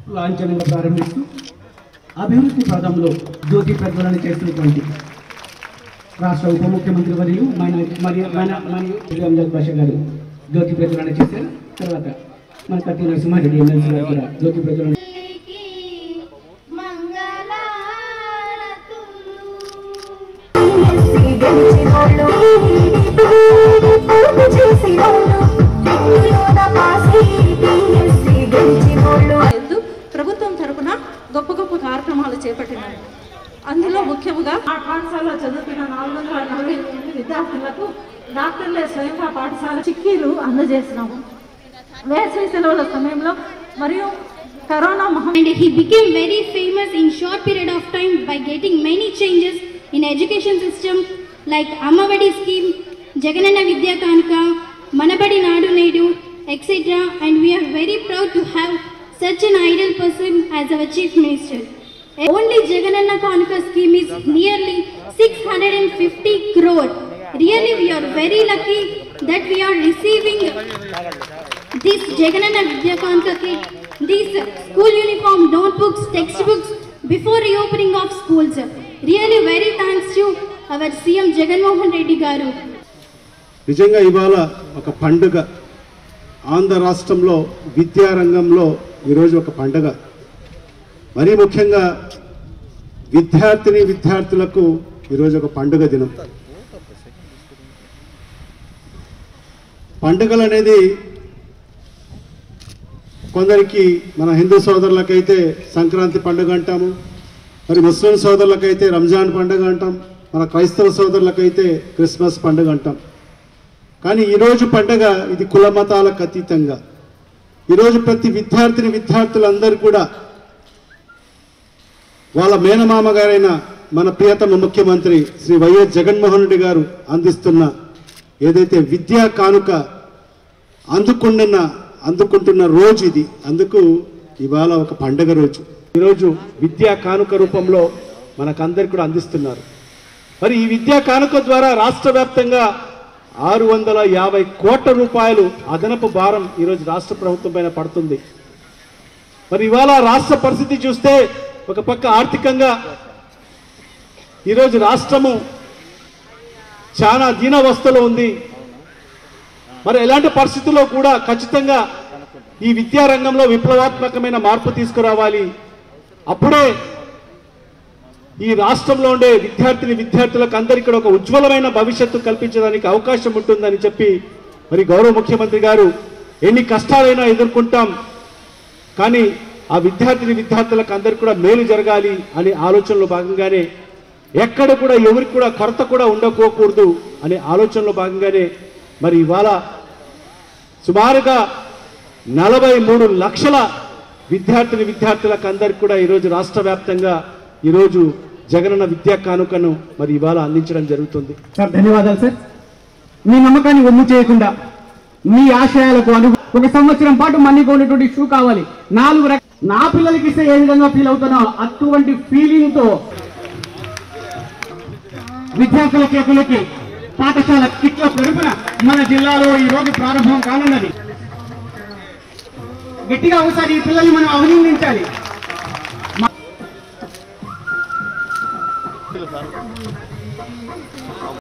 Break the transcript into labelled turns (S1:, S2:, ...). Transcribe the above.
S1: లాంఛనంగా ప్రారంభిస్తూ అభివృద్ధి పదంలో జ్యోతి ప్రజ్వలన చేస్తున్నటువంటి రాష్ట్ర ఉప ముఖ్యమంత్రి వర్యులు మన మరియు మన మరియు అంజద్ భాష గారు జ్యోతి ప్రజ్వలన చేశారు తర్వాత మన కత్తి నరసింహారెడ్డి ఎమ్మెల్సీ గారు కూడా జ్యోతి ప్రజ్వలన
S2: ఎందు ప్రభుత్వం తరపున గొప్ప గొప్ప కార్యక్రమాలు చేపట్టినారు అందులో ముఖ్యంగా
S3: ఆ పాఠశాలలో చదువుతున్న నాలుగు వందల నలభై ఎనిమిది విద్యార్థులకు డాక్టర్లే స్వయంగా పాఠశాల చిక్కీలు అందజేసినాము వేసవి సెలవుల సమయంలో మరియు కరోనా మహమ్మారి
S4: and he became very famous in short period of time by getting many changes in education system like Amavadi scheme, Jaganana Vidya Kanka, Manabadi Nadu Nedu, etc. And we are very proud to have such an ideal person as our chief minister. Only Jaganana Kanka scheme is nearly 650 crore. Really, we are very lucky that we are receiving this Jaganana Vidyakanka kit, these school uniform, notebooks, textbooks before reopening of schools. Really very thanks to our CM Jaganmohan Reddy Garu.
S5: నిజంగా ఇవాళ ఒక పండుగ ఆంధ్ర రాష్ట్రంలో విద్యారంగంలో ఈరోజు ఒక పండుగ మరీ ముఖ్యంగా విద్యార్థిని విద్యార్థులకు ఈరోజు ఒక పండుగ దినం పండుగలు అనేది కొందరికి మన హిందూ సోదరులకైతే సంక్రాంతి పండుగ అంటాము మరి ముస్లిం సోదరులకైతే రంజాన్ పండుగ అంటాం మన క్రైస్తవ సోదరులకైతే క్రిస్మస్ పండుగ అంటాం కానీ ఈరోజు పండగ ఇది కుల మతాలకు అతీతంగా ఈరోజు ప్రతి విద్యార్థిని విద్యార్థులందరూ కూడా వాళ్ళ మేనమామ గారైన మన ప్రియతమ ముఖ్యమంత్రి శ్రీ వైఎస్ జగన్మోహన్ రెడ్డి గారు అందిస్తున్న ఏదైతే విద్యా కానుక అందుకుంటున్న అందుకుంటున్న రోజు ఇది అందుకు ఇవాళ ఒక పండగ రోజు ఈరోజు విద్యా కానుక రూపంలో మనకందరికి కూడా అందిస్తున్నారు మరి ఈ విద్యా కానుక ద్వారా రాష్ట్ర వ్యాప్తంగా ఆరు వందల యాభై కోట్ల రూపాయలు అదనపు భారం ఈరోజు రాష్ట్ర ప్రభుత్వం పైన పడుతుంది మరి ఇవాళ రాష్ట్ర పరిస్థితి చూస్తే ఒక పక్క ఆర్థికంగా ఈరోజు రాష్ట్రము చాలా దీనావస్థలో ఉంది మరి ఎలాంటి పరిస్థితుల్లో కూడా ఖచ్చితంగా ఈ విద్యారంగంలో విప్లవాత్మకమైన మార్పు తీసుకురావాలి అప్పుడే ఈ రాష్ట్రంలో ఉండే విద్యార్థిని విద్యార్థులకు అందరికీ కూడా ఒక ఉజ్వలమైన భవిష్యత్తు కల్పించడానికి అవకాశం ఉంటుందని చెప్పి మరి గౌరవ ముఖ్యమంత్రి గారు ఎన్ని కష్టాలైనా ఎదుర్కొంటాం కానీ ఆ విద్యార్థిని విద్యార్థులకు అందరికీ కూడా మేలు జరగాలి అనే ఆలోచనలో భాగంగానే ఎక్కడ కూడా ఎవరికి కూడా కొరత కూడా ఉండకోకూడదు అనే ఆలోచనలో భాగంగానే మరి ఇవాళ సుమారుగా నలభై మూడు లక్షల విద్యార్థిని విద్యార్థులకు అందరికి కూడా ఈరోజు రాష్ట్ర వ్యాప్తంగా ఈరోజు జగనన్న విద్యా కానుకను మరి ఇవాళ అందించడం జరుగుతుంది
S1: సార్ ధన్యవాదాలు సార్ మీ నమ్మకాన్ని ఒమ్ము చేయకుండా మీ ఆశయాలకు అను ఒక సంవత్సరం పాటు మనకి ఉన్నటువంటి షూ కావాలి నాలుగు రక నా పిల్లలకి ఇస్తే ఏ విధంగా ఫీల్ అవుతానో అటువంటి ఫీలింగ్ తో విద్యార్థుల కేకులకి పాఠశాల కిట్ల పెరుగున మన జిల్లాలో ఈ రోజు ప్రారంభం కానున్నది గట్టిగా ఒకసారి ఈ పిల్లల్ని మనం అభినందించాలి